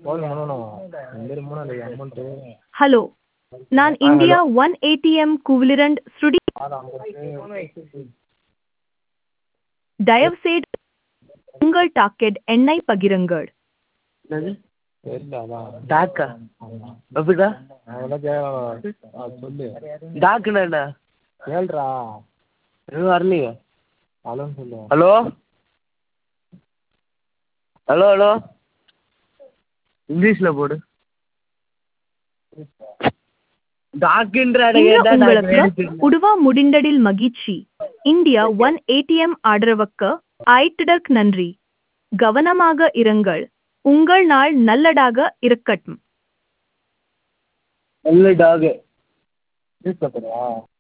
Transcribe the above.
கால் பண்ணணும் இந்த மூணு அந்த அமௌண்ட்டு ஹலோ நான் இந்தியா ஒன் ஏடிஎம் குவிலிரண்ட் ஸ்ருடி தயவுசெய்து உங்கள் டாக்கெட் எண்ணை பகிருங்கள் என்னது தெரியல அதான் டாக்கா எப்படிடா அதெல்லாம் கேட்கலாம் ஆ சொல்லு டாக்குனா என்ன கேள்றா எதுவும் வரலையே ஹலோன்னு சொல்லு ஹலோ ஹலோ ஹலோ இங்கிலீஷில் போடு டாக்குன்ற இன்று உங்களுக்கு உடுவா முடிந்தடில் மகிழ்ச்சி இந்தியா ஒன் ஏடிஎம் ஆதரவுக்கு ஆயிட்டதற்கு நன்றி கவனமாக இருங்கள் உங்கள் நாள் நல்லதாக இருக்கட்டும் நல்ல டாகு நியூஸ் பேப்பரா